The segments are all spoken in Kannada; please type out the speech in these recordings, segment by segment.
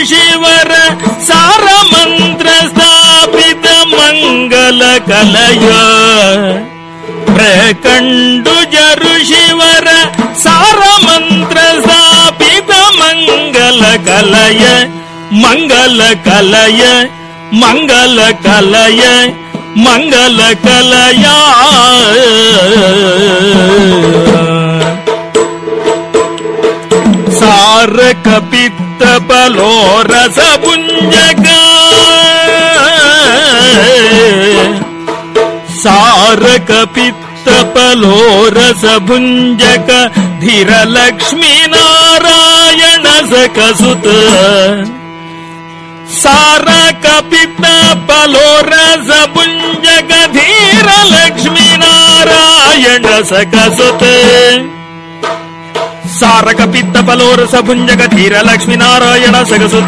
ಶಿವರ ಸಾರ ಮಂತ್ರ ಸ್ಥಾಪಿತ ಮಂಗಲ ಕಲಯ ಪ್ರಕಂಡು ಜರು ಶಿವರ ಸಾರ ಮಂತ್ರ ಸ್ಥಾಪಿತ ಮಂಗಲ ಕಲಯ ಮಂಗಲ ಕಲಯ ಮಂಗಲ ಕಲಯ ಮಂಗಲ ಕಲಯ ಸಾರ ಕಪಿತ್ತ ಬಲೋ ರಸ ಪುಂಜಕ ಸಾರ ಕಪಿತ್ತ ಬಲೋ ರಸ ಭುಂಜಕ ಧೀರ ಲಕ್ಷ್ಮೀ ನಾರಾಯಣ ಸಕಸುತ ಸಾರ ಕಪಿತ್ತ ಬಲೋ ರಸ ಭುಂಜಕ ಧೀರ ಲಕ್ಷ್ಮೀ ನಾರಾಯಣ ಸಕಸುತ ಸಾರಕ ಪಿತ್ತ ಫಲೋರಸ ಭುಂಜಗ ಧೀರ ಲಕ್ಷ್ಮೀ ನಾರಾಯಣ ಸಗಸುತ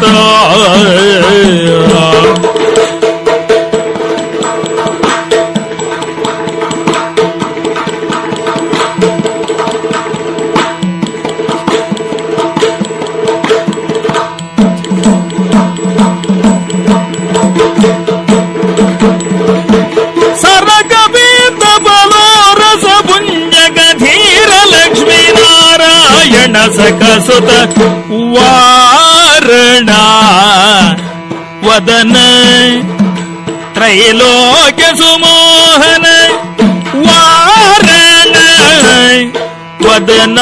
ಸರಕ ಪಿತ್ತ ಫಲೋರಸ ಭುಂಜಗ ಧೀರ ಲಕ್ಷ್ಮೀ ನಾರಾಯಣ ಸಕಸುತ ವಾರಣ ವದನ ತ್ರೈಲೋಕ್ಯ ಸುಮೋಹನ ವಾರಣ ವದನ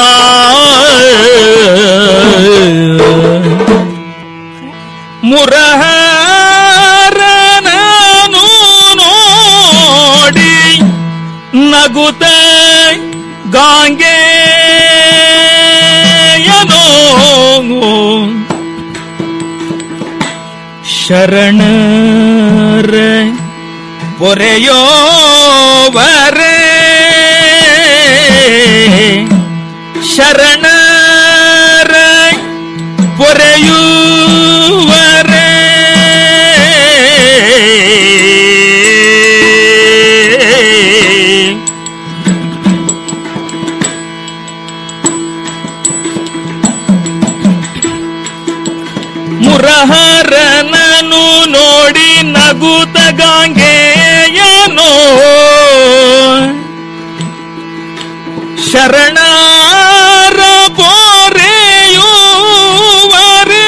ಮುರಹರನನು ನೋಡಿ ನಗುತ್ತ ಗಾಂಗೆಯನೋ ಶರಣರ ಪೊರೆಯೋವರೇ ಶರಣರ ಪೊರೆಯುವರೇ ಮುರಹರನನು ನೋಡಿ ನಗುತ ಗಾಂಗೆಯನೋ ಶರಣರ ಪೋರೆಯುವರೇ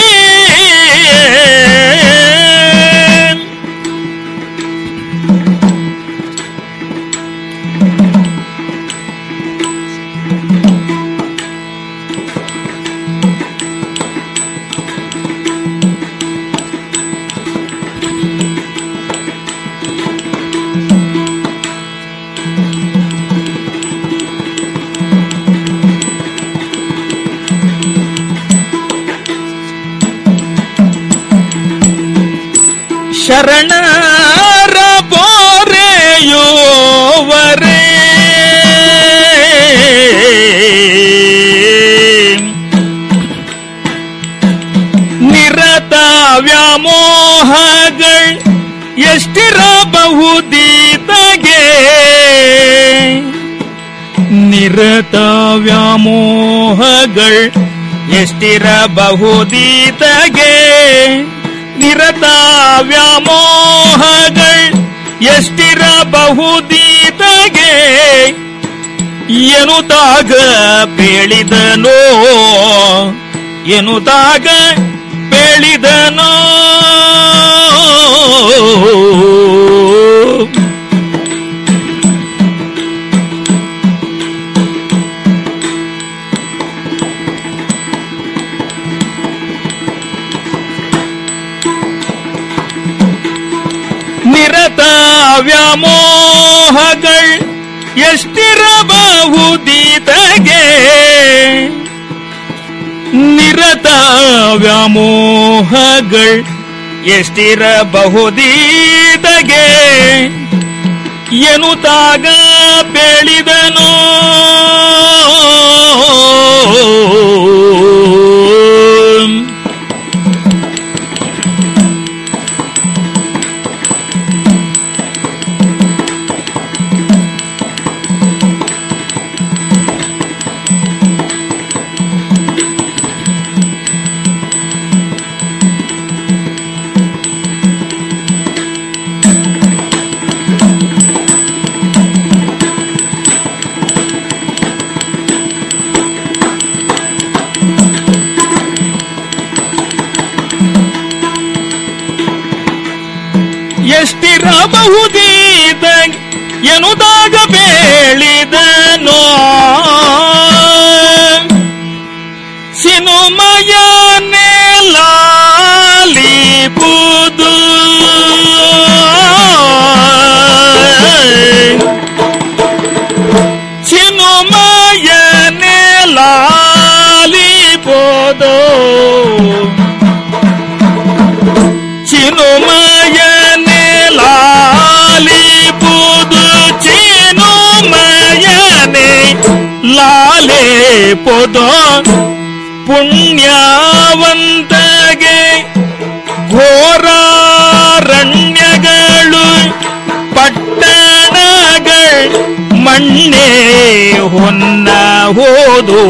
ಶರಣರ ಪೋರೆಯುವರೇ ನಿರತ ವ್ಯಾಮೋಹಗಳ್ ಎಷ್ಟಿರಬಹುದೀತಗೆ ನಿರತ ವ್ಯಾಮೋಹಗಳ್ ಎಷ್ಟಿರಬಹುದೀತಗೆ ನಿರತ ವ್ಯಾಮೋಹಗಳ್ ಎಷ್ಟಿರಬಹುದೀತಗೆ ಎನುತಾಗ ಪೇಳಿದನೋ ಎನುತಾಗ ಪೇಳಿದನೋ ನಿರತ ವ್ಯಾಮೋಹಗಳ್ ಎಷ್ಟಿರಬಹುದೀತಗೆ ನಿರತ ವ್ಯಾಮೋಹಗಳ್ ಎಷ್ಟಿರಬಹುದೀತಗೆ ಎನುತಾಗ ಬೆಳಿದನೋ ಎಷ್ಟಿರಬಹುದೀದ ಎನ್ನುದಾಗ ಬೇಳಿದನೋ ಸಿನುಮಯ ಲಾಲಿಪುದು ಚಿನುಮಯ ಲಾಲಿಪೋದೋ ಚಿನುಮಯನೆ ಲಾಲಿಪುದು ಚಿನುಮಯನೆ ಲಾಲೆ ಪೊದೋ ಪುಣ್ಯವಂತಗೆ ಘೋರಾರಣ್ಯಗಳು ಪಟ್ಟಣಗಳು ಮಣ್ಣೆ ಹೊನ್ನ ಹೋದು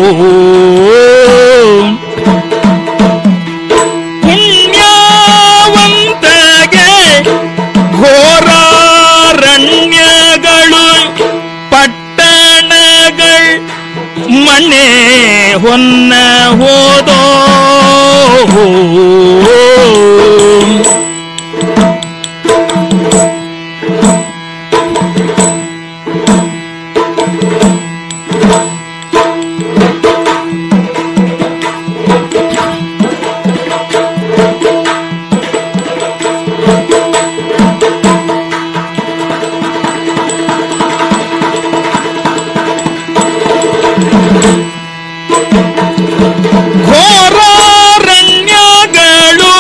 ಪುಣ್ಯವಂತಗೆ ಘೋರಾರಣ್ಯಗಳು ಪಟ್ಟಣಗಳು ಮಣ್ಣೆ ಹೊನ್ನ ಹೋದೋ ಘೋರಾರಣ್ಯಗಳು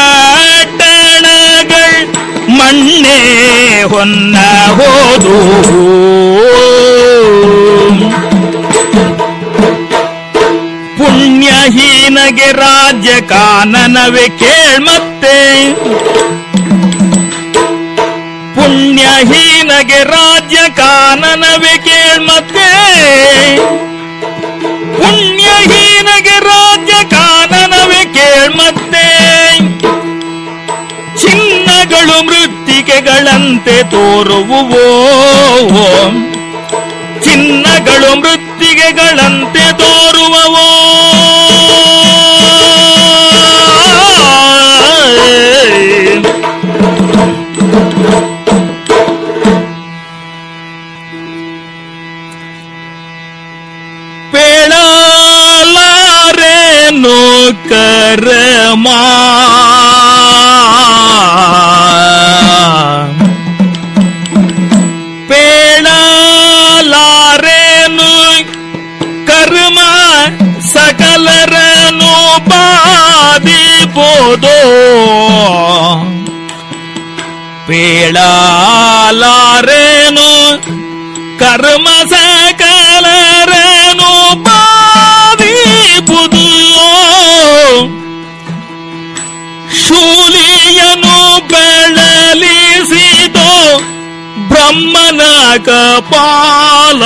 ಪಟ್ಟಣಗಳು ಮಣ್ಣೆ ಹೊನ್ನ ಹೋದು ಪುಣ್ಯಹೀನಗೆ ರಾಜ್ಯ ಕಾನನವೇ ಕೇಳ್ಮತ್ತೆ ಪುಣ್ಯಹೀನಗೆ ರಾಜ್ಯ ಕಾನನವೇ ಕೇಳ್ಮತ್ತೆ ಪುಣ್ಯಹೀನಗೆ ರಾಜ್ಯ ಕಾನನವೇ ಕೇಳ್ಮತ್ತೆ ಚಿನ್ನಗಳು ಮೃತ್ತಿಗೆಗಳಂತೆ ತೋರುವುವೋ ಚಿನ್ನಗಳು ಮೃತ್ತಿಗೆಗಳಂತೆ ತೋರುವವೋ ಪೇಳಲಾರೇನು ಕರಮ ಪೇಳಲಾರೇನು ಕರ್ಮ ಸಕಲರನು ಬಾದಿಬೋದೋ ಪೇಳಲಾರೇನು ಕರ್ಮ ಸಕಲರನು ಬಾದಿಬುದು ಶೂಲಿಯನು ಬೆಳಲಿಸಿದೋ ಬ್ರಹ್ಮನ ಕಪಾಲ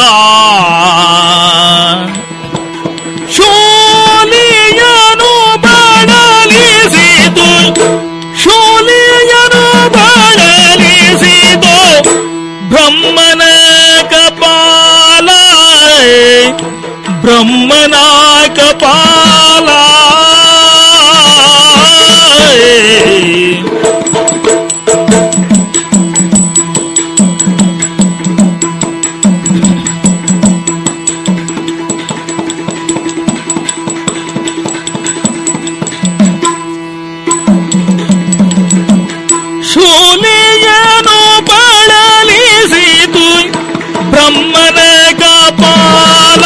ಶೂಲಿಯನು ಬಳಲಿಸಿದು ಶೂಲಿಯನು ಬಳಲಿಸಿದು ಬ್ರಹ್ಮನ ಕಪಾಲ ಬ್ರಹ್ಮನ ಕಪಾಲ ಶೂಲಿಯನು ಬಳಲಿಸಿತು ಬ್ರಹ್ಮನ ಕಪಾಲ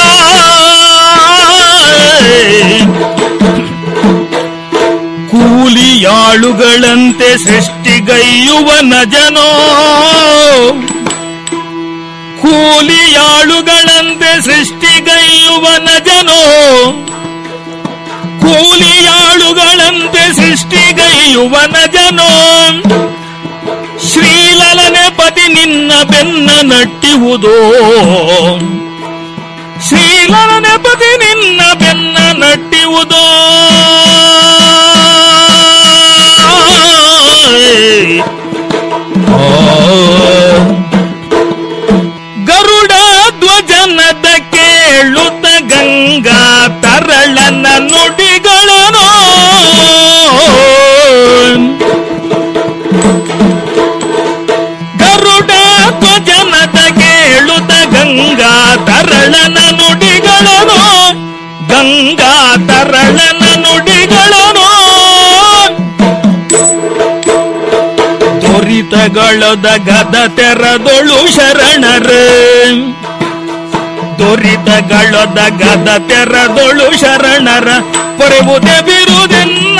ಕೂಲಿಯಾಳುಗಳಂತೆ ಸೃಷ್ಟಿಗೈಯುವ ನಜನೋ ಕೂಲಿಯಾಳುಗಳಂತೆ ಸೃಷ್ಟಿಗೈಯುವ ನಜನೋ ಕೂಲಿಯಾಳುಗಳಂತೆ ಸೃಷ್ಟಿಗೈಯುವ ನಜನೋ ಶ್ರೀಲಲನೆ ಪತಿ ನಿನ್ನ ಬೆನ್ನ ನಟ್ಟಿಹುದೋ ಶ್ರೀಲಲನೆ ಪತಿ ನಿನ್ನ ಬೆನ್ನ ನಟ್ಟಿಹುದೋ ಗರುಡ ಧ್ವಜನದ ಕೇಳುತ್ತ ಗಂಗಾ ತರಳನ ನುಡಿಗಳನು ದುರಿತಗಳೊದ ಗದ ತೆರದೊಳು ಶರಣರ ದುರಿತಗಳೊದ ಗದ ತೆರದೊಳು ಶರಣರ ಪೊರೆವುದೇ ಬಿರುದೆನ್ನ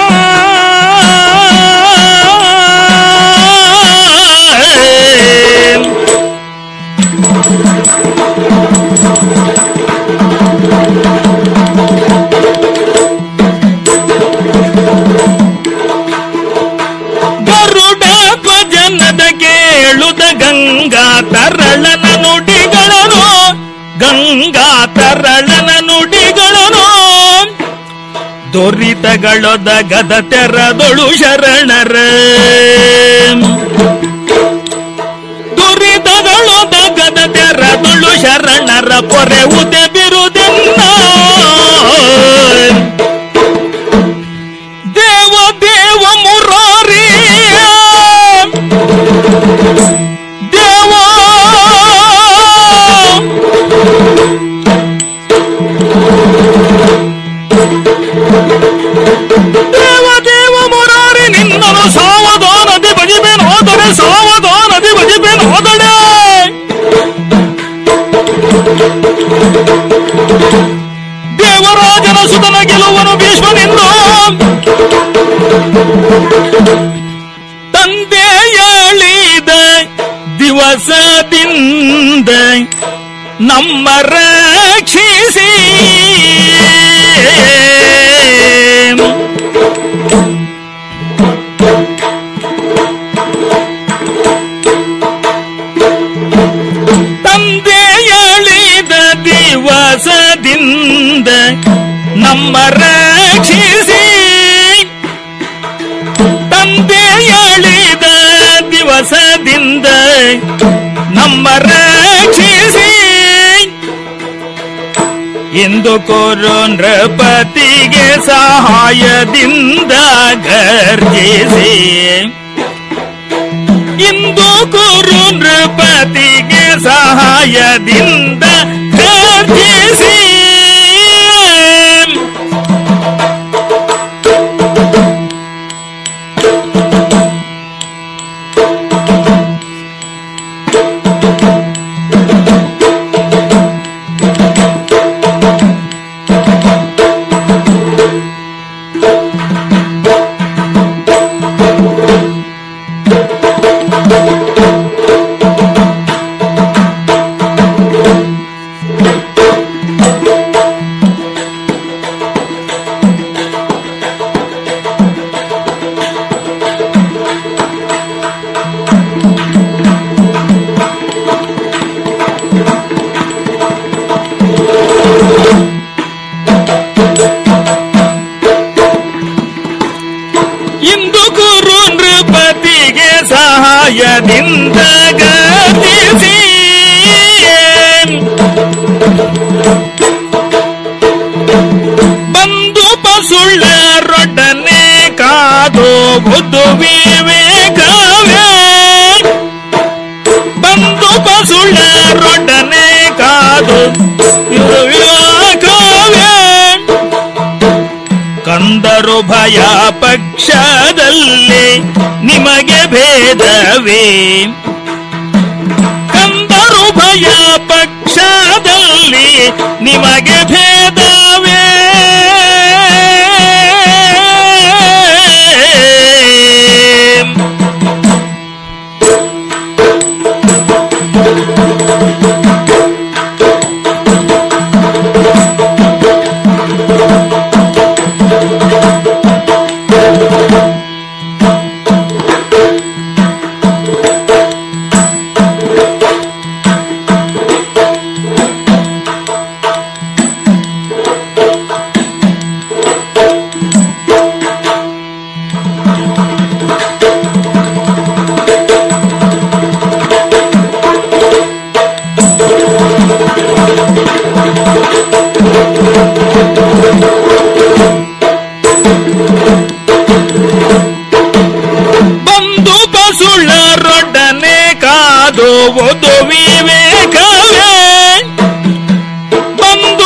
ಗರುಡ ಭಜನದ ಕೇಳುದ ಗಂಗಾ ತರಳನ ನುಡಿಗಳನು ಗಂಗಾ ತರಳನ ನುಡಿಗಳನು ದುರಿತಗಳೊದ ಗದ ತೆರದೊಳು ಶರಣರ ದುರಿತಗಳೊದ ಗದ ತೆರದೊಳು ಶರಣರ ಪೊರೆವುದೆ ಬಿರುದೆನ್ನ ದೇವ ದೇವ ಮುರಾರಿ ದೇವ ದೇವ ದೇವ ಮುರಾರಿ ನಿನ್ನನು ಸಾವಧಾನದಿ ಭಜಿಪೇನು ಹೋದರೆ ಸಾವಧಾನದಿ ಭಜಿಪೇನು ಹೋದಡೆ ದೇವರಾಜನ ಸುತನ ಗೆಲುವನು ಭೀಷ್ಮನಿಂದು ತಂದೆ ಹೇಳಿದ ದಿವಸದಿಂದ ನಮ್ಮ ರಕ್ಷಿಸಿ ತಂದೆ ಹೇಳಿದ ದಿವಸದಿಂದ ನಮ್ಮ ರಕ್ಷಿಸಿ ತಂದೆ ಹೇಳಿದ ದಿವಸದಿಂದ ನಮ್ಮ ರಕ್ಷಿಸಿ ಇಂದು ಕೋರು ನೃಪತಿಗೆ ಸಹಾಯದಿಂದ ಗರ್ಜಿಸಿ ಇಂದು ಕುರು ನೃಪತಿಗೆ ಸಹಾಯದಿಂದ ಗರ್ಜಿಸಿ ಇಂದು ಗುರು ನೃಪತಿಗೆ ಸಹಾಯದಿಂದ ಗತಿಸಿ ಬಂದು ಪಸುಳ್ಳರೊಡನೆ ಕಾದು ಬುದ್ಧು ವಿವೇಕವೇ ಬಂದು ಪಸುಳ್ಳರೊಡನೆ ಕಾದು ಇದು ವಿವೇಕವೇ ಕಂದರು ಭಯ ಪಕ್ಷದಲ್ಲಿ ನಿಮಗೆ ಭೇದವೇ ಕಂದರು ಭಯ ಪಕ್ಷದಲ್ಲಿ ನಿಮಗೆ ಭೇದವೇ ಬಂದು ಬಸುಳ್ಳರೊಡನೆ ಕಾದುವುದು ವಿವೇಕವೇ ಬಂದು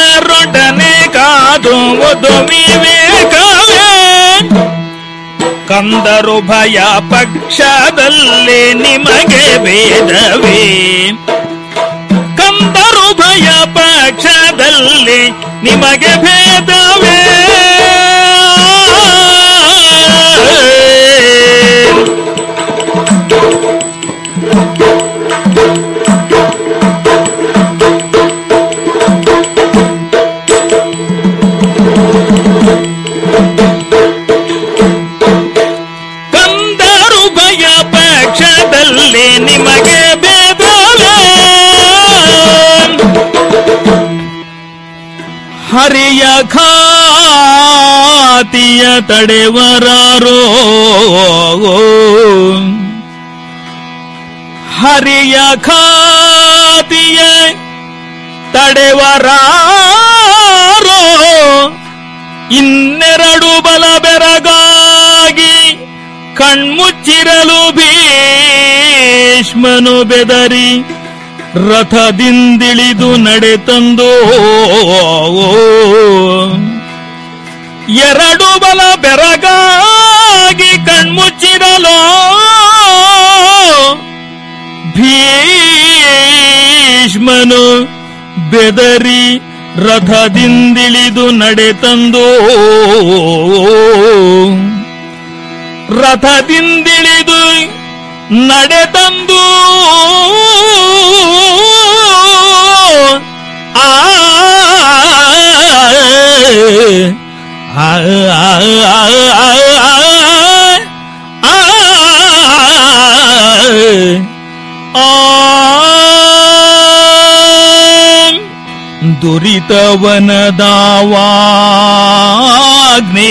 ಬಸುಳ್ಳರೊಡನೆ ಕಾದುವುದು ವಿವೇಕವೇ ಕಂದರು ಭಯ ಪಕ್ಷದಲ್ಲಿ ನಿಮಗೆ ಭೇದವೇ ಕಂದರು ಭಯ ಪಕ್ಷದಲ್ಲಿ ನಿಮಗೆ ಭೇದವೇ ಕಂದರು ಭಯ ಪಕ್ಷದಲ್ಲಿ ನಿಮಗೆ ಭೇದವೇ ಹರಿಯ ಖಾತಿಯ ತಡೆವರಾರೋ ಹರಿಯ ಖಾತಿಯ ತಡೆವರಾರೋ ಇನ್ನೆರಡು ಬಲ ಬೆರಗಾಗಿ ಕಣ್ಮುಚ್ಚಿರಲು ಭೀಷ್ಮನು ಬೆದರಿ ರಥದಿಂದಿಳಿದು ನಡೆತಂದು ಎರಡು ಬಲ ಬೆರಗಾಗಿ ಕಣ್ಮುಚ್ಚಿರಲು ಭೀಷ್ಮನು ಬೆದರಿ ರಥದಿಂದಿಳಿದು ನಡೆತಂದು ರಥದಿಂದಿಳಿದು ನಡೆತಂದು ಆ ಆ, ಆ, ಆ, ಆ, ಆ ದುರಿತವನದಾವಾಗ್ನೇ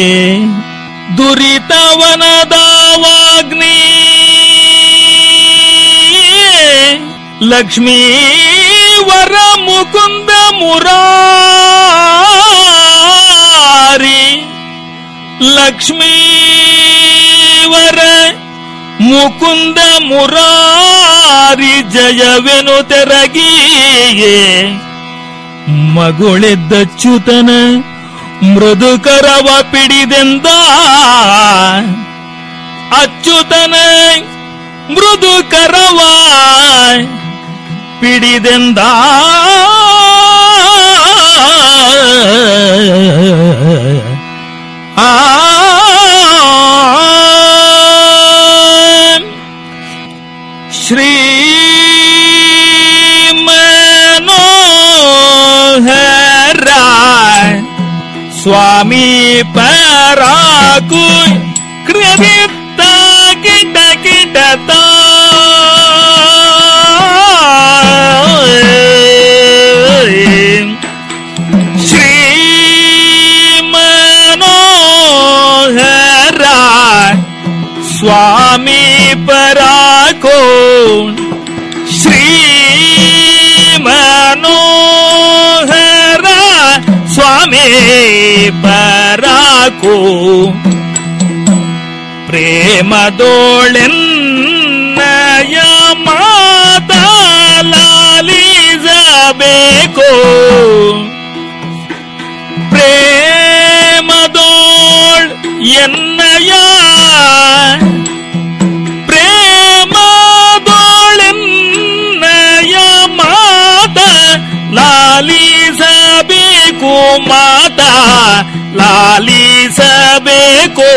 ದುರಿತವನದಾವಾಗ್ನೇ ಲಕ್ಷ್ಮೀ ವರ ಮುಕುಂದ ಮುರಾರಿ ಲಕ್ಷ್ಮೀವರ ಮುಕುಂದ ಮುರಾರಿ ಜಯವೆನು ತೆರಗಿಯೇ ಮಗುಳೆದ್ದಚ್ಯುತನ ಮೃದುಕರವ ಪಿಡಿದೆಂದ ಅಚ್ಯುತನ ಮೃದುಕರವ ಪಿಡಿದೆಂದ ಆ ಶ್ರೀ ಮನೋಹರ ಸ್ವಾಮಿ ಪರಾಕು ಕೃದಿತ್ತ ಕಿಟ ಕಿಟತ ಶ್ರೀ ಮನೋಹರ ಸ್ವಾಮಿ ಪರಾಕೋ ಶ್ರೀ ಮನೋಹರ ಸ್ವಾಮಿ ಪರಾಕೋ ಪ್ರೇಮದೋಳೆನ್ನಯ ಮಾತಲಾಲಿಸಬೇಕು ಪ್ರೇಮದೋಳ್ ಎನ್ನಯ ಪ್ರೇಮದೋಳೆನ್ನಯ ಮಾತ ಲಾಲಿಸಬೇಕು ಮಾತ ಲಾಲಿಸಬೇಕು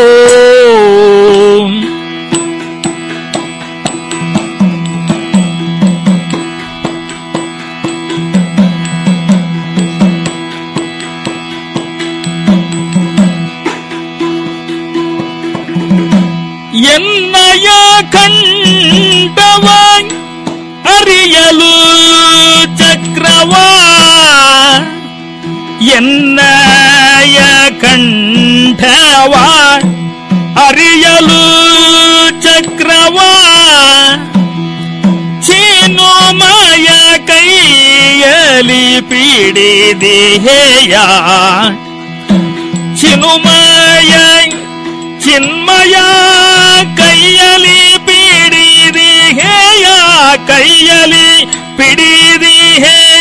ಎನ್ನಯ ಕಂಠವ ಅರಿಯಲು ಚಕ್ರವ ಎನ್ನಯ ಕಂಠವ ಅರಿಯಲು ಚಕ್ರವ ಚಿನುಮಯ ಕೈಯಲಿ ಪಿಡಿದಿಹೇಯ ಚಿನುಮಯ ಚಿನ್ಮಯ ಕೈಯಲಿ ಪಿಡಿದಿ ಹೇಯ ಕೈಯಲಿ ಪಿಡಿದಿ ಹೇಯ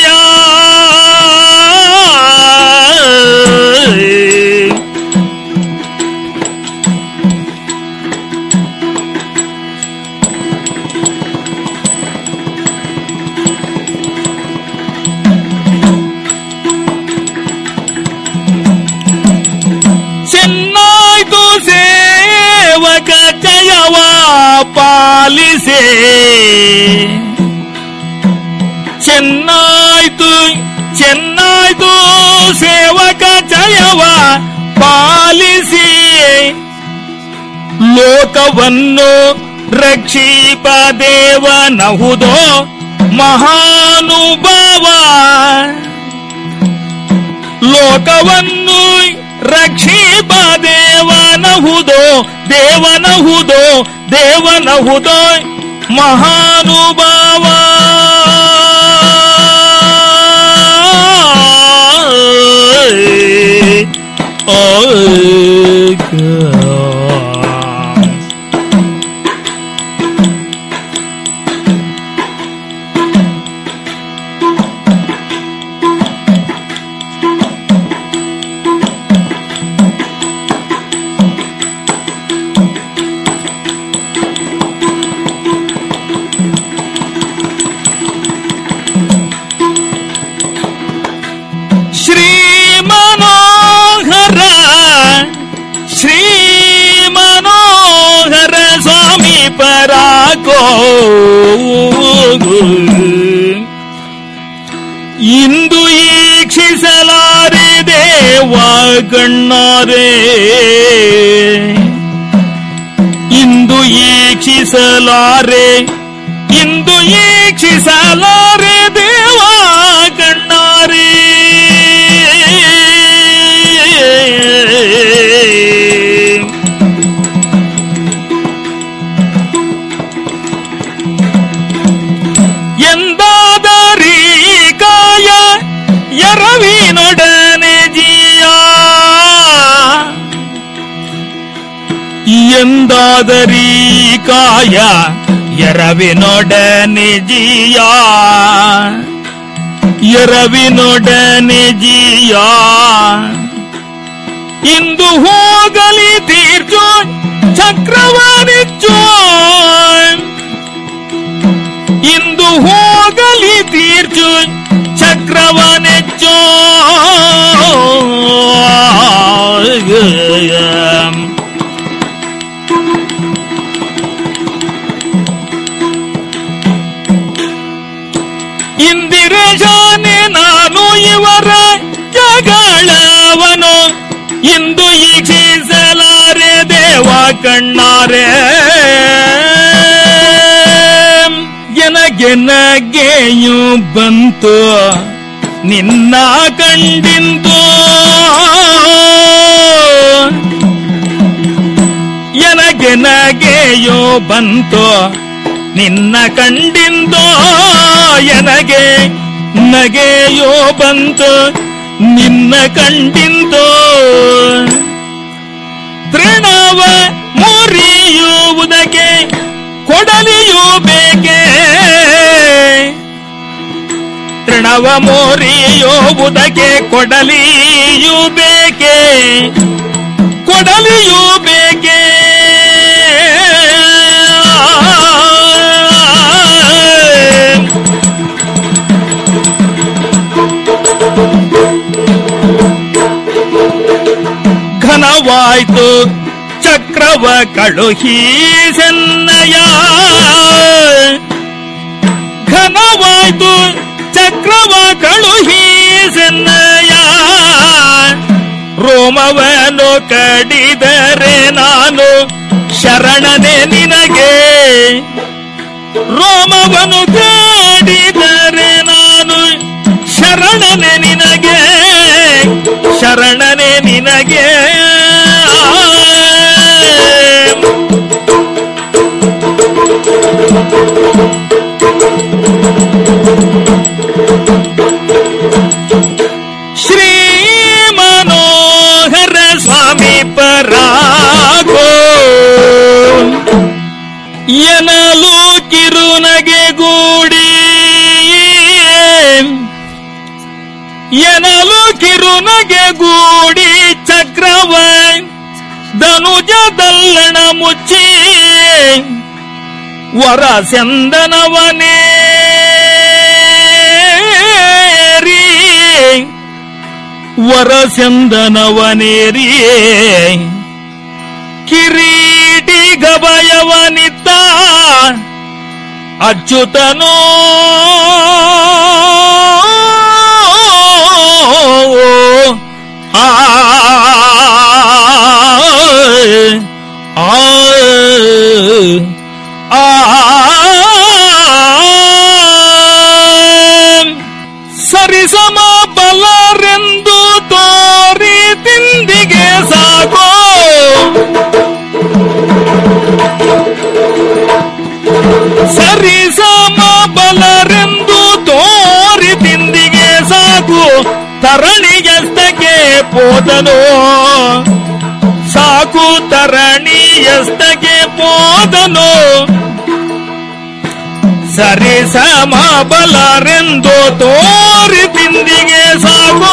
ಪಾಲಿಸೆ ಚೆನ್ನಾಯ್ತು ಚೆನ್ನಾಯ್ತು ಸೇವಕ ಜಯವ ಪಾಲಿಸಿ ಲೋಕವನ್ನು ರಕ್ಷೀಪ ದೇವನಹುದೋ ಮಹಾನುಭಾವ ಲೋಕವನ್ನು ರಕ್ಷೀಪ ದೇವನಹುದೋ ದೇವನಹುದೋ ದೇವನಹುದೋ ಮಹಾನುಭಾವ ಓ ಶ್ರೀ ಮನೋಹರ ಶ್ರೀ ಮನೋಹರ ಸ್ವಾಮಿ ಪರಾಕೋ ಇಂದು ಈಕ್ಷಿಸಲಾರೆ ದೇವ ಕಣ್ಣಾರೆ ಇಂದು ಈಕ್ಷಿಸಲಾರೆ ಇಂದು ಈಕ್ಷಿಸಲಾರೆ ದೇವ ಕಣ್ಣಾರೆ ಎಂದಾದರಿ ಕಾಯ ಎರವಿನೊಡನೆ ಜಿಯ ಎಂದಾದರಿ ಕಾಯ ಎರವಿನೊಡನೆ ಜಿಯ ಎರವಿನೊಡನೆ ಜಿಯ ಇಂದು ಹೋಗಲಿ ತೀರ್ಚು ಚಕ್ರವಾಣಿಚ್ಚು ಇಂದು ಹೋಗಲಿ ತೀರ್ಚು ಚಕ್ರವನೆಚ್ಚೋ ಇಂದಿರೇಶಾನೆ ನಾನು ಇವರ ಜಗಳವನು ಇಂದು ಈಕ್ಷಿಸಲಾರೆ ದೇವ ಕಣ್ಣಾರೆ ಎನಗೆನಗೆಯು ಬಂತು ನಿನ್ನ ಕಂಡಿಂದು ಎನಗೆನಗೆಯೋ ಬಂತು ನಿನ್ನ ಕಂಡಿಂದೋ ಎನಗೆ ನಗೆಯೋ ಬಂತು ನಿನ್ನ ಕಂಡಿಂದೋ ತೃಣವ ಮುರಿಯುವುದಕ್ಕೆ ಕೊಡಲಿಯೂ ಬೇಕೆ ತೃಣವ ಮುರಿಯುವುದಕ್ಕೆ ಕೊಡಲಿಯೂ ಬೇಕೆ ಕೊಡಲಿಯೂ ಬೇಕೆ ಘನವಾಯ್ತು ಚಕ್ರವ ಕಳುಹಿ ಸೆನ್ನಯ ಘನವಾಯ್ತು ಚಕ್ರವ ಕಳುಹಿ ಸೆನ್ನಯ ರೋಮವನು ಕಡಿದರೆ ನಾನು ಶರಣನೆ ನಿನಗೆ ರೋಮವನು ಕಡಿದರೆ ನಾನು ಶರಣನೆ ನಿನಗೆ ಶರಣನೆ ನಿನಗೆ ಶ್ರೀ ಮನೋಹರ ಸ್ವಾಮಿ ಪರಾಗೋ ಎನಲು ಕಿರುನಗೆ ಗೂಡಿ ಎನಲು ಕಿರುನಗೆ ಗೂಡಿ ಚಕ್ರವ ಧನುಜ ದಲ್ಲಣ ಮುಚ್ಚಿ ವರ ಚಂದನವನೇರಿ ವರ ಚಂದನವನೇರಿ ಕಿರೀಟಿ ಗಭಯವನಿದ್ದ ಅಚ್ಯುತನೋ ಆ ಆ ಸರಿಸಮ ಬಲರೆಂದು ತೋರಿ ತಿಂದಿಗೆ ಸಾಕೋ ಸರಿಸಮ ಬಲರೆಂದು ತೋರಿ ತಿಂದಿಗೆ ಸಾಕು ತರಣಿಯಸ್ತಕ್ಕೆ ಪೋದನು ಸಾಕು ತರಣಿಯಸ್ತಕ್ಕೆ ಪೋದನು ಸರಿಸಮ ಬಲರೆಂದು ತೋರಿ ತಿಂದಿಗೆ ಸಾಕು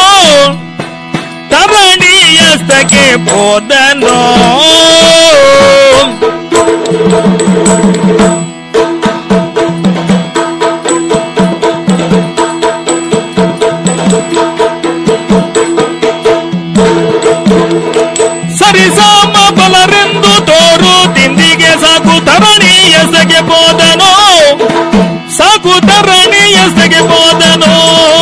ತರಣಿಯಸ್ತಕ್ಕೆ ಪೋದನು ಸರಿಸಾಮ ಬಲರೆಂದು ತೋರು ತಿಂದಿಗೆ ಸಾಕು ತರಣಿ ಎಸಗೆ ಹೋದನು ಸಾಕು ತರಣಿ ಎಸಗೆ ಹೋದನು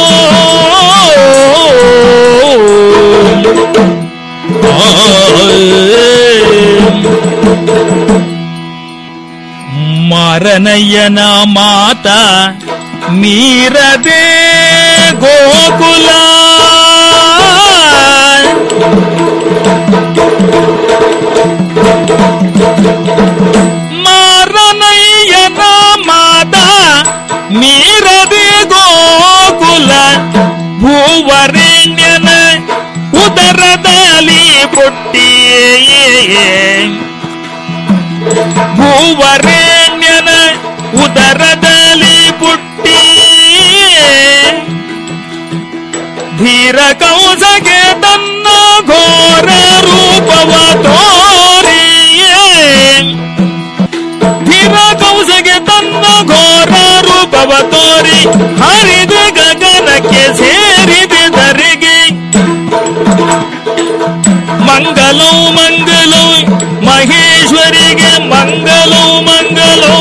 ಮಾರನಯ್ಯನ ಮಾತ ಮೀರದೆ ಗೋಕುಲ ಮಾರನಯ್ಯನ ಮಾತ ಮೀರದೆ ಗೋಕುಲ ಭೂವರೆಣ್ಯನ ಉದರದಲ್ಲಿ ಪುಟ್ಟಿಯೇ ಭೂವರೆಣ್ಯನ ಉದರದಲ್ಲಿ ಪುಟ್ಟಿ ಧೀರ ಕೌಸಗೆ ತನ್ನ ಘೋರ ರೂಪವ ತೋರಿಯೇ ಧೀರ ಕೌಸಗೆ ತನ್ನ ಘೋರ ರೂಪವ ತೋರಿ ಹರಿದ ಗಗನಕ್ಕೆ ಸೇರಿದರಿಗೆ ಮಂಗಲೋ ಮಂಗಲೋ ಮಹೇಶ್ವರಿಗೆ ಮಂಗಲೋ ಮಂಗಲೋ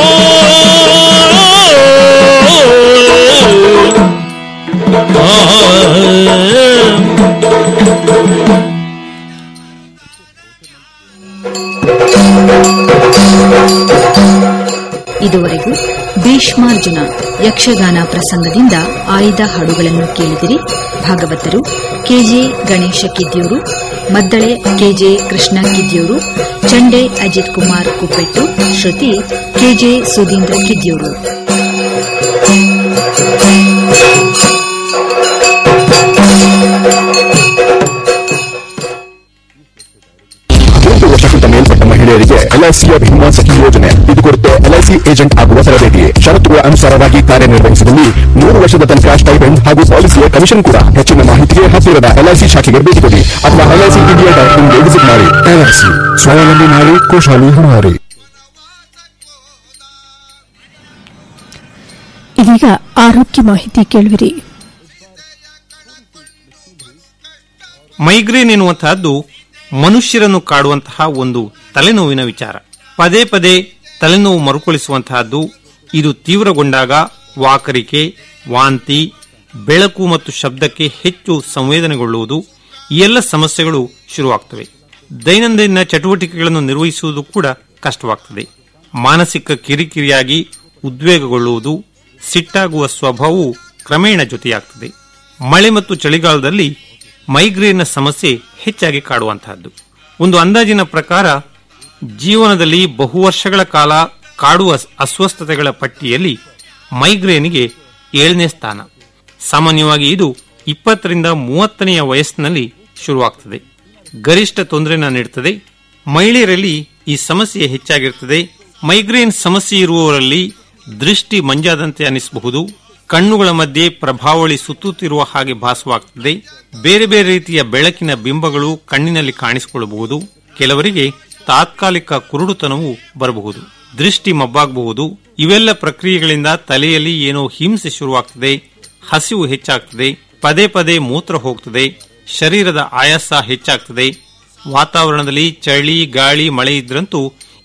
ಇದುವರೆಗೂ ಭೀಷ್ಮಾರ್ಜುನ ಯಕ್ಷಗಾನ ಪ್ರಸಂಗದಿಂದ ಆಯ್ದ ಹಾಡುಗಳನ್ನು ಕೇಳಿದಿರಿ ಭಾಗವತರು ಕೆಜೆ ಗಣೇಶ ಕಿದ್ಯೂರು ಮದ್ದಳೆ ಕೆಜೆ ಕೃಷ್ಣ ಕಿದ್ಯೂರು ಚಂಡೆ ಅಜಿತ್ ಕುಮಾರ್ ಕುಪ್ಪೆಟ್ಟು ಶ್ರುತಿ ಕೆಜೆ ಸುಧೀಂದ್ರ ಕಿದ್ಯೂರು ಹದಿನೆಂಟು ವರ್ಷಕ್ಕಿಂತ ಮೇಲ್ಪಟ್ಟ ಮಹಿಳೆಯರಿಗೆ ಎಲ್ಐಸಿಯ ಭೀಮಾ ಸಖಿ ಯೋಜನೆ ಇದು ಕುರಿತು ಎಲ್ಐಸಿ ಏಜೆಂಟ್ ಆಗುವ ತರಬೇತಿ ಷರತ್ತುಗಳ ಅನುಸಾರವಾಗಿ ಕಾರ್ಯನಿರ್ವಹಿಸಿದಲ್ಲಿ ಮೂರು ವರ್ಷದ ತನಕ ಸ್ಟೈಪೆಂಡ್ ಹಾಗೂ ಪಾಲಿಸಿಯ ಕಮಿಷನ್ ಕೂಡ ಹೆಚ್ಚಿನ ಮಾಹಿತಿಗೆ ಹತ್ತಿರದ ಎಲ್ಐಸಿ ಶಾಖೆಗೆ ಭೇಟಿ ಕೊಡಿ ಅಥವಾ ಎಲ್ಐಸಿ ಇಂಡಿಯಾ ಡಾಟ್ ಇನ್ಗೆ ವಿಸಿಟ್ ಮಾಡಿ ಎಲ್ಐಸಿ ಸ್ವಾವಲಂಬಿ ನಾರಿ ಕೋಶಾಲಿ ಹಮಾರಿ ಇದೀಗ ಆರೋಗ್ಯ ಮಾಹಿತಿ ಕೇಳುವಿರಿ ಮೈಗ್ರೇನ್ ಎನ್ನುವಂತಹದ್ದು ಮನುಷ್ಯರನ್ನು ಕಾಡುವಂತಹ ಒಂದು ತಲೆನೋವಿನ ವಿಚಾರ ಪದೇ ಪದೇ ತಲೆನೋವು ಮರುಕಳಿಸುವಂತಹದ್ದು ಇದು ತೀವ್ರಗೊಂಡಾಗ ವಾಕರಿಕೆ ವಾಂತಿ ಬೆಳಕು ಮತ್ತು ಶಬ್ದಕ್ಕೆ ಹೆಚ್ಚು ಸಂವೇದನೆಗೊಳ್ಳುವುದು ಈ ಎಲ್ಲ ಸಮಸ್ಯೆಗಳು ಶುರುವಾಗ್ತವೆ ದೈನಂದಿನ ಚಟುವಟಿಕೆಗಳನ್ನು ನಿರ್ವಹಿಸುವುದು ಕೂಡ ಕಷ್ಟವಾಗ್ತದೆ ಮಾನಸಿಕ ಕಿರಿಕಿರಿಯಾಗಿ ಉದ್ವೇಗಗೊಳ್ಳುವುದು ಸಿಟ್ಟಾಗುವ ಸ್ವಭಾವವು ಕ್ರಮೇಣ ಜೊತೆಯಾಗ್ತದೆ ಮಳೆ ಮತ್ತು ಚಳಿಗಾಲದಲ್ಲಿ ಮೈಗ್ರೇನ್ನ ಸಮಸ್ಯೆ ಹೆಚ್ಚಾಗಿ ಕಾಡುವಂತಹದ್ದು ಒಂದು ಅಂದಾಜಿನ ಪ್ರಕಾರ ಜೀವನದಲ್ಲಿ ಬಹು ವರ್ಷಗಳ ಕಾಲ ಕಾಡುವ ಅಸ್ವಸ್ಥತೆಗಳ ಪಟ್ಟಿಯಲ್ಲಿ ಮೈಗ್ರೇನ್ಗೆ ಏಳನೇ ಸ್ಥಾನ ಸಾಮಾನ್ಯವಾಗಿ ಇದು ಇಪ್ಪತ್ತರಿಂದ ಮೂವತ್ತನೆಯ ವಯಸ್ಸಿನಲ್ಲಿ ಶುರುವಾಗ್ತದೆ ಗರಿಷ್ಠ ತೊಂದರೆನ ನೀಡುತ್ತದೆ ಮಹಿಳೆಯರಲ್ಲಿ ಈ ಸಮಸ್ಯೆ ಹೆಚ್ಚಾಗಿರುತ್ತದೆ ಮೈಗ್ರೇನ್ ಸಮಸ್ಯೆ ಇರುವವರಲ್ಲಿ ದೃಷ್ಟಿ ಮಂಜಾದಂತೆ ಅನಿಸಬಹುದು ಕಣ್ಣುಗಳ ಮಧ್ಯೆ ಪ್ರಭಾವಳಿ ಸುತ್ತುತ್ತಿರುವ ಹಾಗೆ ಭಾಸವಾಗ್ತದೆ ಬೇರೆ ಬೇರೆ ರೀತಿಯ ಬೆಳಕಿನ ಬಿಂಬಗಳು ಕಣ್ಣಿನಲ್ಲಿ ಕಾಣಿಸಿಕೊಳ್ಳಬಹುದು ಕೆಲವರಿಗೆ ತಾತ್ಕಾಲಿಕ ಕುರುಡುತನವು ಬರಬಹುದು ದೃಷ್ಟಿ ಮಬ್ಬಾಗಬಹುದು ಇವೆಲ್ಲ ಪ್ರಕ್ರಿಯೆಗಳಿಂದ ತಲೆಯಲ್ಲಿ ಏನೋ ಹಿಂಸೆ ಶುರುವಾಗ್ತದೆ ಹಸಿವು ಹೆಚ್ಚಾಗ್ತದೆ ಪದೇ ಪದೇ ಮೂತ್ರ ಹೋಗ್ತದೆ ಶರೀರದ ಆಯಾಸ ಹೆಚ್ಚಾಗ್ತದೆ ವಾತಾವರಣದಲ್ಲಿ ಚಳಿ ಗಾಳಿ ಮಳೆ ಇದ್ರಂತೂ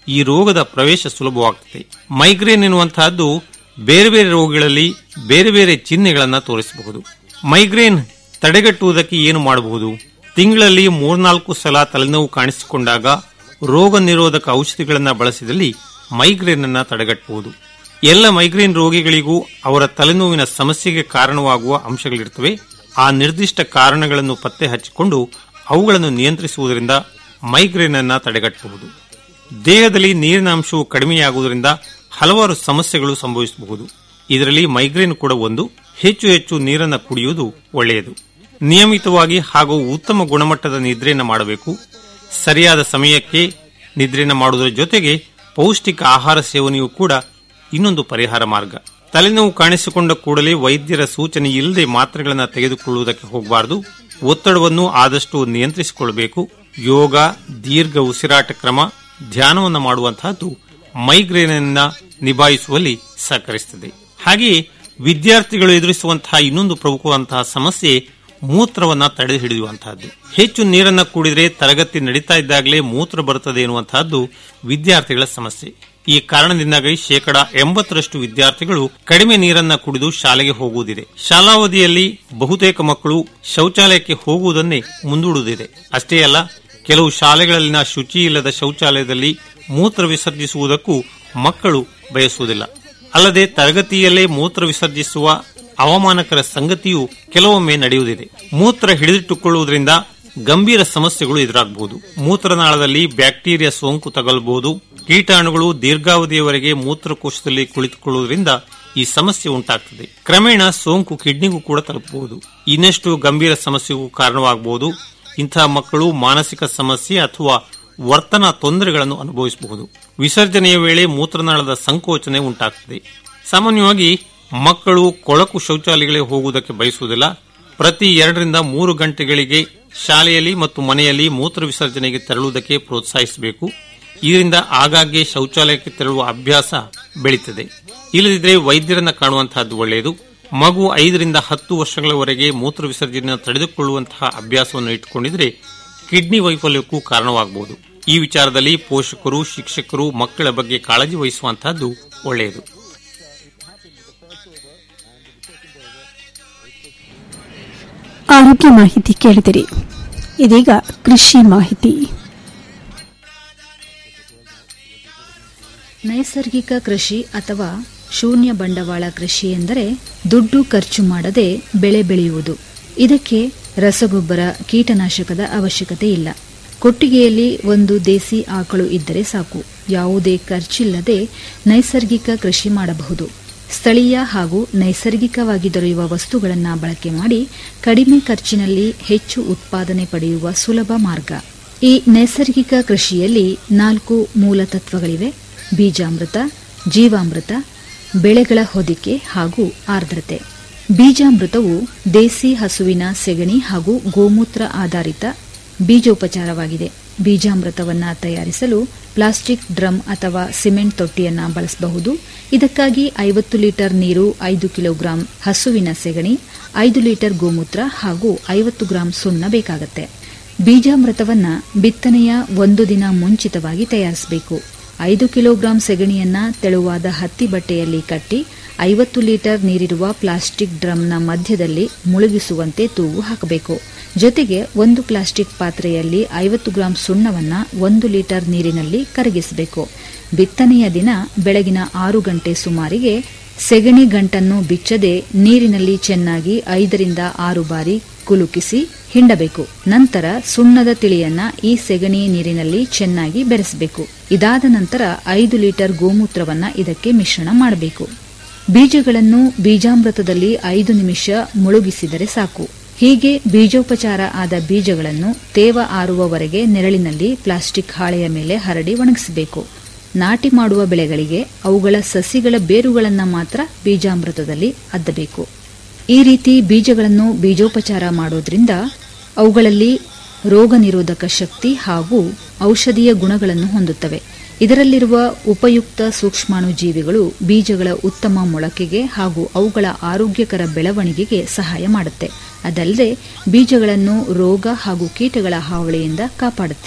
ಈ ರೋಗದ ಪ್ರವೇಶ ಸುಲಭವಾಗುತ್ತದೆ ಮೈಗ್ರೇನ್ ಎನ್ನುವಂತಹದ್ದು ಬೇರೆ ಬೇರೆ ರೋಗಗಳಲ್ಲಿ ಬೇರೆ ಬೇರೆ ಚಿಹ್ನೆಗಳನ್ನು ತೋರಿಸಬಹುದು ಮೈಗ್ರೇನ್ ತಡೆಗಟ್ಟುವುದಕ್ಕೆ ಏನು ಮಾಡಬಹುದು ತಿಂಗಳಲ್ಲಿ ಮೂರ್ನಾಲ್ಕು ಸಲ ತಲೆನೋವು ಕಾಣಿಸಿಕೊಂಡಾಗ ರೋಗ ನಿರೋಧಕ ಔಷಧಿಗಳನ್ನು ಬಳಸಿದಲ್ಲಿ ಮೈಗ್ರೇನ್ ಅನ್ನ ತಡೆಗಟ್ಟಬಹುದು ಎಲ್ಲ ಮೈಗ್ರೇನ್ ರೋಗಿಗಳಿಗೂ ಅವರ ತಲೆನೋವಿನ ಸಮಸ್ಯೆಗೆ ಕಾರಣವಾಗುವ ಅಂಶಗಳಿರುತ್ತವೆ ಆ ನಿರ್ದಿಷ್ಟ ಕಾರಣಗಳನ್ನು ಪತ್ತೆ ಹಚ್ಚಿಕೊಂಡು ಅವುಗಳನ್ನು ನಿಯಂತ್ರಿಸುವುದರಿಂದ ಮೈಗ್ರೇನ್ ಅನ್ನ ತಡೆಗಟ್ಟಬಹುದು ದೇಹದಲ್ಲಿ ನೀರಿನ ಅಂಶವು ಕಡಿಮೆಯಾಗುವುದರಿಂದ ಹಲವಾರು ಸಮಸ್ಯೆಗಳು ಸಂಭವಿಸಬಹುದು ಇದರಲ್ಲಿ ಮೈಗ್ರೇನ್ ಕೂಡ ಒಂದು ಹೆಚ್ಚು ಹೆಚ್ಚು ನೀರನ್ನು ಕುಡಿಯುವುದು ಒಳ್ಳೆಯದು ನಿಯಮಿತವಾಗಿ ಹಾಗೂ ಉತ್ತಮ ಗುಣಮಟ್ಟದ ನಿದ್ರೆಯನ್ನು ಮಾಡಬೇಕು ಸರಿಯಾದ ಸಮಯಕ್ಕೆ ನಿದ್ರೆಯನ್ನು ಮಾಡುವುದರ ಜೊತೆಗೆ ಪೌಷ್ಟಿಕ ಆಹಾರ ಸೇವನೆಯೂ ಕೂಡ ಇನ್ನೊಂದು ಪರಿಹಾರ ಮಾರ್ಗ ತಲೆನೋವು ಕಾಣಿಸಿಕೊಂಡ ಕೂಡಲೇ ವೈದ್ಯರ ಸೂಚನೆ ಇಲ್ಲದೆ ಮಾತ್ರೆಗಳನ್ನು ತೆಗೆದುಕೊಳ್ಳುವುದಕ್ಕೆ ಹೋಗಬಾರದು ಒತ್ತಡವನ್ನು ಆದಷ್ಟು ನಿಯಂತ್ರಿಸಿಕೊಳ್ಳಬೇಕು ಯೋಗ ದೀರ್ಘ ಉಸಿರಾಟ ಕ್ರಮ ಧ್ಯಾನವನ್ನು ಮಾಡುವಂತಹದ್ದು ಮೈಗ್ರೇನ್ ಅನ್ನ ನಿಭಾಯಿಸುವಲ್ಲಿ ಸಹಕರಿಸುತ್ತದೆ ಹಾಗೆಯೇ ವಿದ್ಯಾರ್ಥಿಗಳು ಎದುರಿಸುವಂತಹ ಇನ್ನೊಂದು ಪ್ರಮುಖವಂತಹ ಸಮಸ್ಯೆ ಮೂತ್ರವನ್ನ ತಡೆ ಹಿಡಿಯುವಂತಹದ್ದು ಹೆಚ್ಚು ನೀರನ್ನ ಕುಡಿದರೆ ತರಗತಿ ನಡೀತಾ ಇದ್ದಾಗಲೇ ಮೂತ್ರ ಬರುತ್ತದೆ ಎನ್ನುವಂತಹದ್ದು ವಿದ್ಯಾರ್ಥಿಗಳ ಸಮಸ್ಯೆ ಈ ಕಾರಣದಿಂದಾಗಿ ಶೇಕಡ ಎಂಬತ್ತರಷ್ಟು ವಿದ್ಯಾರ್ಥಿಗಳು ಕಡಿಮೆ ನೀರನ್ನ ಕುಡಿದು ಶಾಲೆಗೆ ಹೋಗುವುದಿದೆ ಶಾಲಾವಧಿಯಲ್ಲಿ ಬಹುತೇಕ ಮಕ್ಕಳು ಶೌಚಾಲಯಕ್ಕೆ ಹೋಗುವುದನ್ನೇ ಮುಂದೂಡುವುದಿದೆ ಅಷ್ಟೇ ಅಲ್ಲ ಕೆಲವು ಶಾಲೆಗಳಲ್ಲಿನ ಶುಚಿ ಇಲ್ಲದ ಶೌಚಾಲಯದಲ್ಲಿ ಮೂತ್ರ ವಿಸರ್ಜಿಸುವುದಕ್ಕೂ ಮಕ್ಕಳು ಬಯಸುವುದಿಲ್ಲ ಅಲ್ಲದೆ ತರಗತಿಯಲ್ಲೇ ಮೂತ್ರ ವಿಸರ್ಜಿಸುವ ಅವಮಾನಕರ ಸಂಗತಿಯು ಕೆಲವೊಮ್ಮೆ ನಡೆಯುವುದಿದೆ ಮೂತ್ರ ಹಿಡಿದಿಟ್ಟುಕೊಳ್ಳುವುದರಿಂದ ಗಂಭೀರ ಸಮಸ್ಯೆಗಳು ಎದುರಾಗಬಹುದು ಮೂತ್ರನಾಳದಲ್ಲಿ ಬ್ಯಾಕ್ಟೀರಿಯಾ ಸೋಂಕು ತಗಲಬಹುದು ಕೀಟಾಣುಗಳು ದೀರ್ಘಾವಧಿಯವರೆಗೆ ಮೂತ್ರಕೋಶದಲ್ಲಿ ಕುಳಿತುಕೊಳ್ಳುವುದರಿಂದ ಈ ಸಮಸ್ಯೆ ಉಂಟಾಗ್ತದೆ ಕ್ರಮೇಣ ಸೋಂಕು ಕಿಡ್ನಿಗೂ ಕೂಡ ತಲುಪಬಹುದು ಇನ್ನಷ್ಟು ಗಂಭೀರ ಸಮಸ್ಯೆಗೂ ಕಾರಣವಾಗಬಹುದು ಇಂತಹ ಮಕ್ಕಳು ಮಾನಸಿಕ ಸಮಸ್ಯೆ ಅಥವಾ ವರ್ತನ ತೊಂದರೆಗಳನ್ನು ಅನುಭವಿಸಬಹುದು ವಿಸರ್ಜನೆಯ ವೇಳೆ ಮೂತ್ರನಾಳದ ಸಂಕೋಚನೆ ಉಂಟಾಗ್ತದೆ ಸಾಮಾನ್ಯವಾಗಿ ಮಕ್ಕಳು ಕೊಳಕು ಶೌಚಾಲಯಗಳಿಗೆ ಹೋಗುವುದಕ್ಕೆ ಬಯಸುವುದಿಲ್ಲ ಪ್ರತಿ ಎರಡರಿಂದ ಮೂರು ಗಂಟೆಗಳಿಗೆ ಶಾಲೆಯಲ್ಲಿ ಮತ್ತು ಮನೆಯಲ್ಲಿ ಮೂತ್ರ ವಿಸರ್ಜನೆಗೆ ತೆರಳುವುದಕ್ಕೆ ಪ್ರೋತ್ಸಾಹಿಸಬೇಕು ಇದರಿಂದ ಆಗಾಗ್ಗೆ ಶೌಚಾಲಯಕ್ಕೆ ತೆರಳುವ ಅಭ್ಯಾಸ ಬೆಳೀತದೆ ಇಲ್ಲದಿದ್ದರೆ ವೈದ್ಯರನ್ನ ಕಾಣುವಂತಹದ್ದು ಒಳ್ಳೆಯದು ಮಗು ಐದರಿಂದ ಹತ್ತು ವರ್ಷಗಳವರೆಗೆ ಮೂತ್ರ ವಿಸರ್ಜನೆಯನ್ನು ತಡೆದುಕೊಳ್ಳುವಂತಹ ಅಭ್ಯಾಸವನ್ನು ಇಟ್ಟುಕೊಂಡಿದ್ರೆ ಕಿಡ್ನಿ ವೈಫಲ್ಯಕ್ಕೂ ಕಾರಣವಾಗಬಹುದು ಈ ವಿಚಾರದಲ್ಲಿ ಪೋಷಕರು ಶಿಕ್ಷಕರು ಮಕ್ಕಳ ಬಗ್ಗೆ ಕಾಳಜಿ ವಹಿಸುವಂತಹದ್ದು ಒಳ್ಳೆಯದು ಆರೋಗ್ಯ ಮಾಹಿತಿ ಕೇಳಿದಿರಿ ಇದೀಗ ಕೃಷಿ ಮಾಹಿತಿ ನೈಸರ್ಗಿಕ ಕೃಷಿ ಅಥವಾ ಶೂನ್ಯ ಬಂಡವಾಳ ಕೃಷಿ ಎಂದರೆ ದುಡ್ಡು ಖರ್ಚು ಮಾಡದೆ ಬೆಳೆ ಬೆಳೆಯುವುದು ಇದಕ್ಕೆ ರಸಗೊಬ್ಬರ ಕೀಟನಾಶಕದ ಅವಶ್ಯಕತೆ ಇಲ್ಲ ಕೊಟ್ಟಿಗೆಯಲ್ಲಿ ಒಂದು ದೇಸಿ ಆಕಳು ಇದ್ದರೆ ಸಾಕು ಯಾವುದೇ ಖರ್ಚಿಲ್ಲದೆ ನೈಸರ್ಗಿಕ ಕೃಷಿ ಮಾಡಬಹುದು ಸ್ಥಳೀಯ ಹಾಗೂ ನೈಸರ್ಗಿಕವಾಗಿ ದೊರೆಯುವ ವಸ್ತುಗಳನ್ನು ಬಳಕೆ ಮಾಡಿ ಕಡಿಮೆ ಖರ್ಚಿನಲ್ಲಿ ಹೆಚ್ಚು ಉತ್ಪಾದನೆ ಪಡೆಯುವ ಸುಲಭ ಮಾರ್ಗ ಈ ನೈಸರ್ಗಿಕ ಕೃಷಿಯಲ್ಲಿ ನಾಲ್ಕು ಮೂಲ ತತ್ವಗಳಿವೆ ಬೀಜಾಮೃತ ಜೀವಾಮೃತ ಬೆಳೆಗಳ ಹೊದಿಕೆ ಹಾಗೂ ಆರ್ದ್ರತೆ ಬೀಜಾಮೃತವು ದೇಸಿ ಹಸುವಿನ ಸೆಗಣಿ ಹಾಗೂ ಗೋಮೂತ್ರ ಆಧಾರಿತ ಬೀಜೋಪಚಾರವಾಗಿದೆ ಬೀಜಾಮೃತವನ್ನು ತಯಾರಿಸಲು ಪ್ಲಾಸ್ಟಿಕ್ ಡ್ರಮ್ ಅಥವಾ ಸಿಮೆಂಟ್ ತೊಟ್ಟಿಯನ್ನು ಬಳಸಬಹುದು ಇದಕ್ಕಾಗಿ ಐವತ್ತು ಲೀಟರ್ ನೀರು ಐದು ಕಿಲೋಗ್ರಾಂ ಹಸುವಿನ ಸೆಗಣಿ ಐದು ಲೀಟರ್ ಗೋಮೂತ್ರ ಹಾಗೂ ಐವತ್ತು ಗ್ರಾಂ ಸುಣ್ಣ ಬೇಕಾಗುತ್ತೆ ಬೀಜಾಮೃತವನ್ನ ಬಿತ್ತನೆಯ ಒಂದು ದಿನ ಮುಂಚಿತವಾಗಿ ತಯಾರಿಸಬೇಕು ಐದು ಕಿಲೋಗ್ರಾಂ ಸೆಗಣಿಯನ್ನ ತೆಳುವಾದ ಹತ್ತಿ ಬಟ್ಟೆಯಲ್ಲಿ ಕಟ್ಟಿ ಐವತ್ತು ಲೀಟರ್ ನೀರಿರುವ ಪ್ಲಾಸ್ಟಿಕ್ ಡ್ರಮ್ನ ಮಧ್ಯದಲ್ಲಿ ಮುಳುಗಿಸುವಂತೆ ತೂಗು ಹಾಕಬೇಕು ಜೊತೆಗೆ ಒಂದು ಪ್ಲಾಸ್ಟಿಕ್ ಪಾತ್ರೆಯಲ್ಲಿ ಐವತ್ತು ಗ್ರಾಂ ಸುಣ್ಣವನ್ನ ಒಂದು ಲೀಟರ್ ನೀರಿನಲ್ಲಿ ಕರಗಿಸಬೇಕು ಬಿತ್ತನೆಯ ದಿನ ಬೆಳಗಿನ ಆರು ಗಂಟೆ ಸುಮಾರಿಗೆ ಸೆಗಣಿ ಗಂಟನ್ನು ಬಿಚ್ಚದೆ ನೀರಿನಲ್ಲಿ ಚೆನ್ನಾಗಿ ಐದರಿಂದ ಆರು ಬಾರಿ ಕುಲುಕಿಸಿ ಹಿಂಡಬೇಕು ನಂತರ ಸುಣ್ಣದ ತಿಳಿಯನ್ನ ಈ ಸೆಗಣಿ ನೀರಿನಲ್ಲಿ ಚೆನ್ನಾಗಿ ಬೆರೆಸಬೇಕು ಇದಾದ ನಂತರ ಐದು ಲೀಟರ್ ಗೋಮೂತ್ರವನ್ನ ಇದಕ್ಕೆ ಮಿಶ್ರಣ ಮಾಡಬೇಕು ಬೀಜಗಳನ್ನು ಬೀಜಾಮೃತದಲ್ಲಿ ಐದು ನಿಮಿಷ ಮುಳುಗಿಸಿದರೆ ಸಾಕು ಹೀಗೆ ಬೀಜೋಪಚಾರ ಆದ ಬೀಜಗಳನ್ನು ತೇವ ಆರುವವರೆಗೆ ನೆರಳಿನಲ್ಲಿ ಪ್ಲಾಸ್ಟಿಕ್ ಹಾಳೆಯ ಮೇಲೆ ಹರಡಿ ಒಣಗಿಸಬೇಕು ನಾಟಿ ಮಾಡುವ ಬೆಳೆಗಳಿಗೆ ಅವುಗಳ ಸಸಿಗಳ ಬೇರುಗಳನ್ನು ಮಾತ್ರ ಬೀಜಾಮೃತದಲ್ಲಿ ಅದ್ದಬೇಕು ಈ ರೀತಿ ಬೀಜಗಳನ್ನು ಬೀಜೋಪಚಾರ ಮಾಡೋದ್ರಿಂದ ಅವುಗಳಲ್ಲಿ ರೋಗ ನಿರೋಧಕ ಶಕ್ತಿ ಹಾಗೂ ಔಷಧೀಯ ಗುಣಗಳನ್ನು ಹೊಂದುತ್ತವೆ ಇದರಲ್ಲಿರುವ ಉಪಯುಕ್ತ ಸೂಕ್ಷ್ಮಾಣು ಜೀವಿಗಳು ಬೀಜಗಳ ಉತ್ತಮ ಮೊಳಕೆಗೆ ಹಾಗೂ ಅವುಗಳ ಆರೋಗ್ಯಕರ ಬೆಳವಣಿಗೆಗೆ ಸಹಾಯ ಮಾಡುತ್ತೆ ಅದಲ್ಲದೆ ಬೀಜಗಳನ್ನು ರೋಗ ಹಾಗೂ ಕೀಟಗಳ ಹಾವಳಿಯಿಂದ ಕಾಪಾಡುತ್ತೆ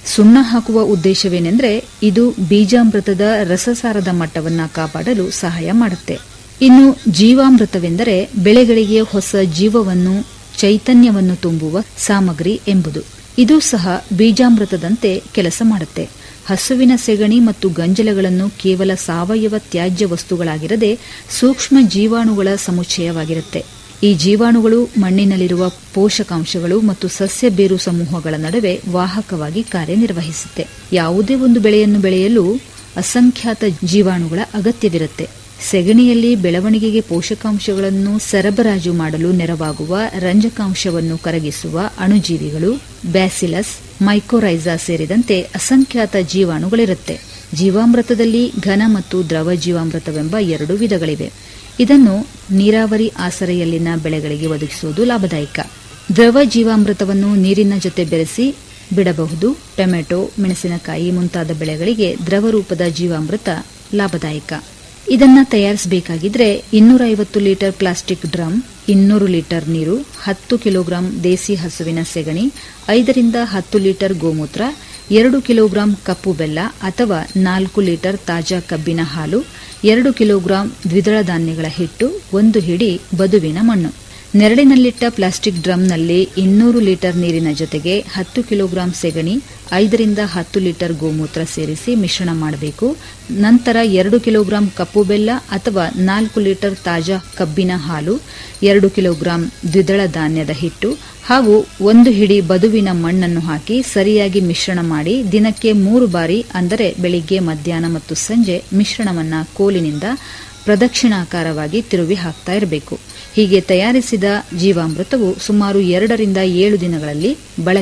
ಸುಣ್ಣ ಹಾಕುವ ಉದ್ದೇಶವೇನೆಂದರೆ ಇದು ಬೀಜಾಮೃತದ ರಸಸಾರದ ಮಟ್ಟವನ್ನ ಕಾಪಾಡಲು ಸಹಾಯ ಮಾಡುತ್ತೆ ಇನ್ನು ಜೀವಾಮೃತವೆಂದರೆ ಬೆಳೆಗಳಿಗೆ ಹೊಸ ಜೀವವನ್ನು ಚೈತನ್ಯವನ್ನು ತುಂಬುವ ಸಾಮಗ್ರಿ ಎಂಬುದು ಇದು ಸಹ ಬೀಜಾಮೃತದಂತೆ ಕೆಲಸ ಮಾಡುತ್ತೆ ಹಸುವಿನ ಸೆಗಣಿ ಮತ್ತು ಗಂಜಲಗಳನ್ನು ಕೇವಲ ಸಾವಯವ ತ್ಯಾಜ್ಯ ವಸ್ತುಗಳಾಗಿರದೆ ಸೂಕ್ಷ್ಮ ಜೀವಾಣುಗಳ ಸಮುಚ್ಚಯವಾಗಿರುತ್ತೆ ಈ ಜೀವಾಣುಗಳು ಮಣ್ಣಿನಲ್ಲಿರುವ ಪೋಷಕಾಂಶಗಳು ಮತ್ತು ಸಸ್ಯ ಬೇರು ಸಮೂಹಗಳ ನಡುವೆ ವಾಹಕವಾಗಿ ಕಾರ್ಯನಿರ್ವಹಿಸುತ್ತೆ ಯಾವುದೇ ಒಂದು ಬೆಳೆಯನ್ನು ಬೆಳೆಯಲು ಅಸಂಖ್ಯಾತ ಜೀವಾಣುಗಳ ಅಗತ್ಯವಿರುತ್ತೆ ಸೆಗಣಿಯಲ್ಲಿ ಬೆಳವಣಿಗೆಗೆ ಪೋಷಕಾಂಶಗಳನ್ನು ಸರಬರಾಜು ಮಾಡಲು ನೆರವಾಗುವ ರಂಜಕಾಂಶವನ್ನು ಕರಗಿಸುವ ಅಣುಜೀವಿಗಳು ಬ್ಯಾಸಿಲಸ್ ಮೈಕೋರೈಸಾ ಸೇರಿದಂತೆ ಅಸಂಖ್ಯಾತ ಜೀವಾಣುಗಳಿರುತ್ತೆ ಜೀವಾಮೃತದಲ್ಲಿ ಘನ ಮತ್ತು ದ್ರವ ಜೀವಾಮೃತವೆಂಬ ಎರಡು ವಿಧಗಳಿವೆ ಇದನ್ನು ನೀರಾವರಿ ಆಸರೆಯಲ್ಲಿನ ಬೆಳೆಗಳಿಗೆ ಒದಗಿಸುವುದು ಲಾಭದಾಯಕ ದ್ರವ ಜೀವಾಮೃತವನ್ನು ನೀರಿನ ಜೊತೆ ಬೆರೆಸಿ ಬಿಡಬಹುದು ಟೊಮೆಟೊ ಮೆಣಸಿನಕಾಯಿ ಮುಂತಾದ ಬೆಳೆಗಳಿಗೆ ದ್ರವ ರೂಪದ ಜೀವಾಮೃತ ಲಾಭದಾಯಕ ಇದನ್ನ ತಯಾರಿಸಬೇಕಾಗಿದ್ರೆ ಇನ್ನೂರ ಐವತ್ತು ಲೀಟರ್ ಪ್ಲಾಸ್ಟಿಕ್ ಡ್ರಮ್ ಇನ್ನೂರು ಲೀಟರ್ ನೀರು ಹತ್ತು ಕಿಲೋಗ್ರಾಂ ದೇಸಿ ಹಸುವಿನ ಸೆಗಣಿ ಐದರಿಂದ ಹತ್ತು ಲೀಟರ್ ಗೋಮೂತ್ರ ಎರಡು ಕಿಲೋಗ್ರಾಂ ಕಪ್ಪು ಬೆಲ್ಲ ಅಥವಾ ನಾಲ್ಕು ಲೀಟರ್ ತಾಜಾ ಕಬ್ಬಿನ ಹಾಲು ಎರಡು ಕಿಲೋಗ್ರಾಂ ದ್ವಿದಳ ಧಾನ್ಯಗಳ ಹಿಟ್ಟು ಒಂದು ಹಿಡಿ ಬದುವಿನ ಮಣ್ಣು ನೆರಳಿನಲ್ಲಿಟ್ಟ ಪ್ಲಾಸ್ಟಿಕ್ ಡ್ರಮ್ನಲ್ಲಿ ಇನ್ನೂರು ಲೀಟರ್ ನೀರಿನ ಜೊತೆಗೆ ಹತ್ತು ಕಿಲೋಗ್ರಾಂ ಸೆಗಣಿ ಐದರಿಂದ ಹತ್ತು ಲೀಟರ್ ಗೋಮೂತ್ರ ಸೇರಿಸಿ ಮಿಶ್ರಣ ಮಾಡಬೇಕು ನಂತರ ಎರಡು ಕಿಲೋಗ್ರಾಂ ಕಪ್ಪು ಬೆಲ್ಲ ಅಥವಾ ನಾಲ್ಕು ಲೀಟರ್ ತಾಜಾ ಕಬ್ಬಿನ ಹಾಲು ಎರಡು ಕಿಲೋಗ್ರಾಂ ದ್ವಿದಳ ಧಾನ್ಯದ ಹಿಟ್ಟು ಹಾಗೂ ಒಂದು ಹಿಡಿ ಬದುವಿನ ಮಣ್ಣನ್ನು ಹಾಕಿ ಸರಿಯಾಗಿ ಮಿಶ್ರಣ ಮಾಡಿ ದಿನಕ್ಕೆ ಮೂರು ಬಾರಿ ಅಂದರೆ ಬೆಳಿಗ್ಗೆ ಮಧ್ಯಾಹ್ನ ಮತ್ತು ಸಂಜೆ ಮಿಶ್ರಣವನ್ನ ಕೋಲಿನಿಂದ ಪ್ರದಕ್ಷಿಣಾಕಾರವಾಗಿ ತಿರುವಿ ಹಾಕ್ತಾ ಇರಬೇಕು ಹೀಗೆ ತಯಾರಿಸಿದ ಜೀವಾಮೃತವು ಸುಮಾರು ಎರಡರಿಂದ ಏಳು ದಿನಗಳಲ್ಲಿ ಬಳಕೆ